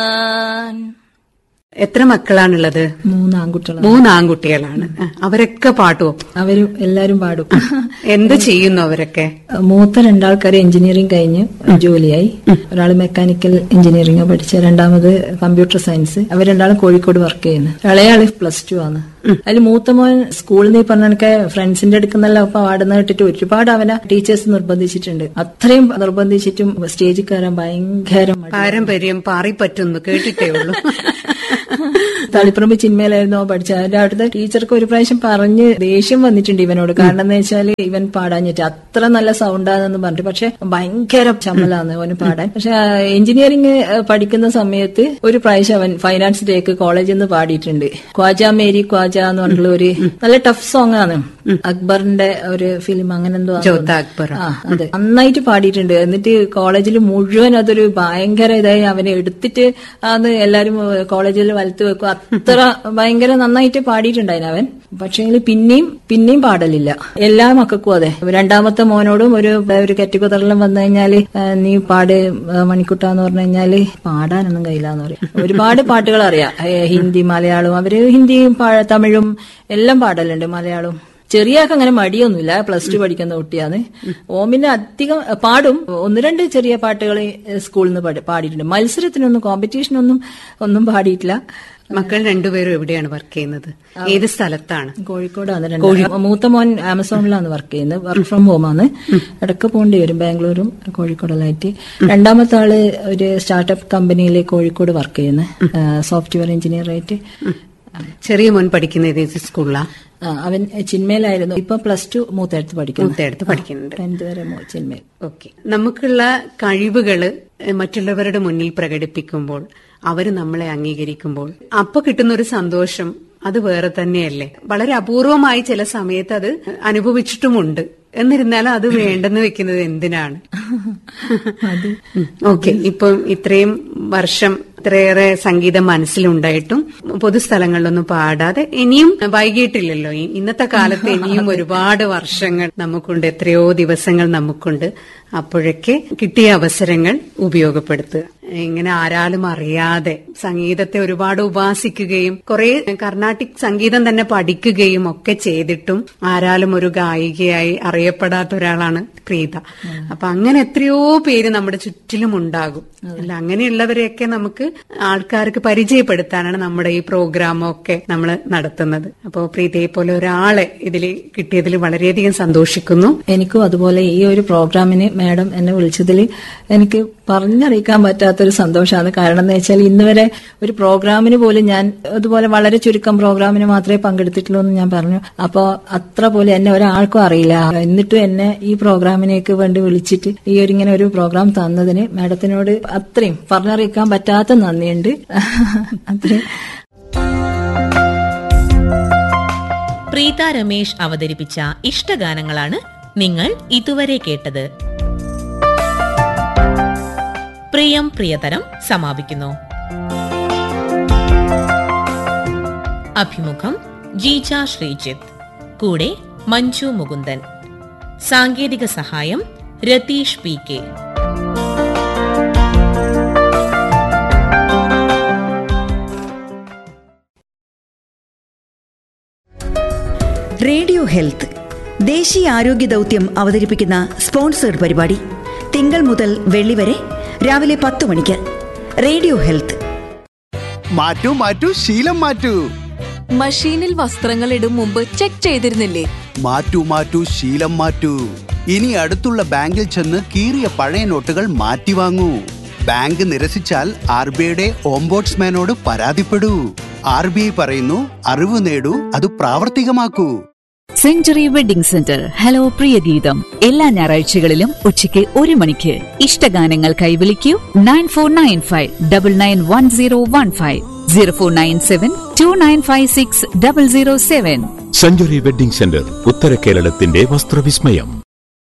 എത്ര മക്കളാണുള്ളത് മൂന്ന് ആൺകുട്ടികളാണ് മൂന്ന് ആൺകുട്ടികളാണ് ആ, അവരൊക്കെ പാടുവോ അവരും എല്ലാരും പാടും എന്ത് ചെയ്യുന്നു അവരൊക്കെ മൂത്ത രണ്ടാൾക്കാർ എഞ്ചിനീയറിംഗ് കഴിഞ്ഞ് ജോലിയായി ഒരാൾ മെക്കാനിക്കൽ എഞ്ചിനീയറിംഗ് പഠിച്ച രണ്ടാമത് കമ്പ്യൂട്ടർ സയൻസ് അവർ രണ്ടാളും കോഴിക്കോട് വർക്ക് ചെയ്യുന്നു ഇളയാള് പ്ലസ് ടു ആണ് അതിൽ മൂത്ത മോൻ സ്കൂളിൽ നിന്ന് ഈ പറഞ്ഞ കണക്കെ ഫ്രണ്ട്സിന്റെ അടുക്കുന്നെല്ലാം പാടുന്ന കേട്ടിട്ട് ഒരുപാട് അവനെ ടീച്ചേഴ്സ് നിർബന്ധിച്ചിട്ടുണ്ട് അത്രയും നിർബന്ധിച്ചിട്ടും സ്റ്റേജിൽ കയറാൻ ഭയങ്കര മടി. പാരമ്പര്യം പാറിപ്പറ്റുന്നു കേട്ടിട്ടേ ഉള്ളൂ തളിപ്പറമ്പ് ചിന്മയിലായിരുന്നു അവൻ പഠിച്ചത് അതിന്റെ അവിടുത്തെ ടീച്ചർക്ക് ഒരു പ്രാവശ്യം പറഞ്ഞ് ദേഷ്യം വന്നിട്ടുണ്ട് ഇവനോട് കാരണം എന്ന് വെച്ചാല് ഇവൻ പാടാഞ്ഞിട്ട് അത്ര നല്ല സൗണ്ടാണെന്ന് പറഞ്ഞിട്ട് പക്ഷെ ഭയങ്കര ചമ്മലാന്ന് അവന് പാടാൻ പക്ഷെ എഞ്ചിനീയറിംഗ് പഠിക്കുന്ന സമയത്ത് ഒരു പ്രാവശ്യം അവൻ ഫൈനാൻസ് ഡേക്ക് കോളേജിൽ നിന്ന് പാടിയിട്ടുണ്ട് ക്വാജ മേരി ക്വാജ എന്ന് പറഞ്ഞിട്ടുള്ള ഒരു നല്ല ടഫ് സോങ് ആണ് അക്ബറിന്റെ ഒരു ഫിലിം അങ്ങനെ എന്തോ ആണ് ജോത്ത അക്ബർ ആ അതെ നന്നായിട്ട് പാടിയിട്ടുണ്ട് എന്നിട്ട് കോളേജിൽ മുഴുവൻ അതൊരു ഭയങ്കര ഇതായി അവനെ എടുത്തിട്ട് അത് എല്ലാരും കോളേജിൽ വലത്ത് വെക്കും അത്ര ഭയങ്കര നന്നായിട്ട് പാടിയിട്ടുണ്ടായിരുന്നു അവൻ പക്ഷേ പിന്നെയും പിന്നെയും പാടലില്ല എല്ലാ മക്കൾക്കും അതെ രണ്ടാമത്തെ മോനോടും ഒരു ഒരു കെറ്റുകുതറലും വന്നു കഴിഞ്ഞാല് ആ, നീ പാട് ആ, മണിക്കുട്ടാന്ന് പറഞ്ഞു കഴിഞ്ഞാല് പാടാനൊന്നും കഴിയില്ലാന്ന് പറയും ഒരുപാട് പാട്ടുകൾ അറിയാം ഏ, ഹിന്ദി മലയാളം അവര് ഹിന്ദിയും പാ- തമിഴും എല്ലാം പാടലുണ്ട് മലയാളവും ചെറിയാൾക്ക് അങ്ങനെ മടിയൊന്നുമില്ല പ്ലസ് ടു പഠിക്കുന്ന കുട്ടിയാണ് ഓമിന് അധികം പാടും ഒന്ന് രണ്ട് ചെറിയ പാട്ടുകൾ സ്കൂളിൽ നിന്ന് പാടി- പാടിയിട്ടുണ്ട് മത്സരത്തിനൊന്നും കോമ്പറ്റീഷനൊന്നും ഒന്നും പാടിയിട്ടില്ല മക്കൾ രണ്ടുപേരും എവിടെയാണ് വർക്ക് ചെയ്യുന്നത് ഏത് സ്ഥലത്താണ് കോഴിക്കോടാണ് രണ്ട് മൂത്ത മോൻ ആമസോണിലാണ് വർക്ക് ചെയ്യുന്നത് വർക്ക് ഫ്രം ഹോം ആണ് ഇടയ്ക്ക് പോകേണ്ടി വരും ബാംഗ്ലൂരും കോഴിക്കോടെല്ലായിട്ട് രണ്ടാമത്തെ ആള് ഒരു സ്റ്റാർട്ടപ്പ് കമ്പനിയിൽ കോഴിക്കോട് വർക്ക് ചെയ്യുന്നത് സോഫ്റ്റ്വെയർ എഞ്ചിനീയർ ആയിട്ട് ചെറിയ മോൻ പഠിക്കുന്നത് ഏത് സ്കൂളിലാ ആ, അവൻ ചിന്മയിലായിരുന്നു ഇപ്പൊ പ്ലസ് ടു മൂത്തടുത്ത് പഠിക്കുന്നു മൂത്തടുത്ത് പഠിക്കുന്നുണ്ട് ടെൻത്ത് വരെ മോ- ചിന്മയിൽ ഓക്കെ നമുക്കുള്ള കഴിവുകള് മറ്റുള്ളവരുടെ മുന്നിൽ പ്രകടിപ്പിക്കുമ്പോൾ അവര് നമ്മളെ അംഗീകരിക്കുമ്പോൾ അപ്പൊ കിട്ടുന്ന ഒരു സന്തോഷം അത് വേറെ തന്നെയല്ലേ വളരെ അപൂർവമായി ചില സമയത്ത് അത് അനുഭവിച്ചിട്ടുമുണ്ട് എന്നിരുന്നാലും അത് വേണ്ടെന്ന് വെക്കുന്നത് എന്തിനാണ് ഓക്കെ ഇപ്പം ഇത്രയും വർഷം ഇത്രയേറെ സംഗീതം മനസ്സിലുണ്ടായിട്ടും പൊതുസ്ഥലങ്ങളിലൊന്നും പാടാതെ ഇനിയും വൈകിട്ടില്ലല്ലോ ഇ- ഇന്നത്തെ കാലത്ത് ഇനിയും ഒരുപാട് വർഷങ്ങൾ നമുക്കുണ്ട് എത്രയോ ദിവസങ്ങൾ നമുക്കുണ്ട് അപ്പോഴൊക്കെ കിട്ടിയ അവസരങ്ങൾ ഉപയോഗപ്പെടുത്തുക ഇങ്ങനെ ആരാലും അറിയാതെ സംഗീതത്തെ ഒരുപാട് ഉപാസിക്കുകയും കുറെ കർണാട്ടിക് സംഗീതം തന്നെ പഠിക്കുകയും ഒക്കെ ചെയ്തിട്ടും ആരാലും ഒരു ഗായികയായി അറിയപ്പെടാത്ത ഒരാളാണ് പ്രീത അപ്പൊ അങ്ങനെ എത്രയോ പേര് നമ്മുടെ ചുറ്റിലും ഉണ്ടാകും അല്ല അങ്ങനെയുള്ളവരെയൊക്കെ നമുക്ക് ആൾക്കാർക്ക് പരിചയപ്പെടുത്താനാണ് നമ്മുടെ ഈ പ്രോഗ്രാമൊക്കെ നമ്മൾ നടത്തുന്നത് അപ്പോൾ പ്രീതയെ പോലെ ഒരാളെ ഇതിൽ കിട്ടിയതിൽ വളരെയധികം സന്തോഷിക്കുന്നു എനിക്കും അതുപോലെ ഈ ഒരു പ്രോഗ്രാമിന് മാഡം എന്നെ വിളിച്ചതിൽ എനിക്ക് പറഞ്ഞറിയിക്കാൻ പറ്റാത്തൊരു സന്തോഷമാണ് കാരണം എന്ന് വെച്ചാൽ ഇന്ന് വരെ ഒരു പ്രോഗ്രാമിന് പോലും ഞാൻ അതുപോലെ വളരെ ചുരുക്കം പ്രോഗ്രാമിന് മാത്രമേ പങ്കെടുത്തിട്ടുള്ളൂ എന്ന് ഞാൻ പറഞ്ഞു അപ്പോൾ അത്ര പോലും എന്നെ ഒരാൾക്കും അറിയില്ല എന്നിട്ടും എന്നെ ഈ പ്രോഗ്രാമിനേക്ക് വേണ്ടി വിളിച്ചിട്ട് ഈ ഒരു ഇങ്ങനെ ഒരു പ്രോഗ്രാം തന്നതിന് മാഡത്തിനോട് അത്രയും പറഞ്ഞറിയിക്കാൻ പറ്റാത്ത നന്ദിയുണ്ട് അത്രയും പ്രീത രമേശ് അവതരിപ്പിച്ച ഇഷ്ടഗാനങ്ങളാണ് നിങ്ങൾ ഇതുവരെ കേട്ടത് പ്രിയം പ്രിയതരം സമാപിക്കുന്നു അഭിമുഖം ജീജ ശ്രീജിത്ത് കൂടെ മഞ്ജു മുകുന്ദൻ സാങ്കേതിക സഹായം Ratheesh P K radio health ദേശീയ ആരോഗ്യ ദൗത്യം അവതരിപ്പിക്കുന്ന സ്പോൺസേഡ് പരിപാടി തിങ്കൾ മുതൽ വെള്ളി വരെ രാവിലെ പത്ത് മണിക്ക് റേഡിയോ ഹെൽത്ത് മാറ്റൂ മാറ്റൂ ശീലം മാറ്റൂ മഷീനിൽ വസ്ത്രങ്ങൾ ഇടും മുമ്പ് ചെക്ക് ചെയ്തിരുന്നില്ലേ മാറ്റൂ മാറ്റൂ ശീലം മാറ്റൂ ഇനി അടുത്തുള്ള ബാങ്കിൽ ചെന്ന് കീറിയ പഴയ നോട്ടുകൾ മാറ്റി വാങ്ങൂ ബാങ്ക് നിരസിച്ചാൽ ആർ ബി ഐയുടെ ഓംബോട്സ്മാനോട് പരാതിപ്പെടൂ ആർ ബി ഐ പറയുന്നു അറിവ് നേടൂ അത് പ്രാവർത്തികമാക്കൂ സെഞ്ചുറി വെഡിംഗ് സെന്റർ ഹലോ പ്രിയഗീതം എല്ലാ ഞായറാഴ്ചകളിലും ഉച്ചയ്ക്ക് ഒരു മണിക്ക് ഇഷ്ടഗാനങ്ങൾക്കായി വിളിക്കൂ nine four nine five double nine one zero one five zero four nine seven two nine five six double zero seven century wedding centre ഉത്തര കേരളത്തിന്റെ വസ്ത്രവിസ്മയം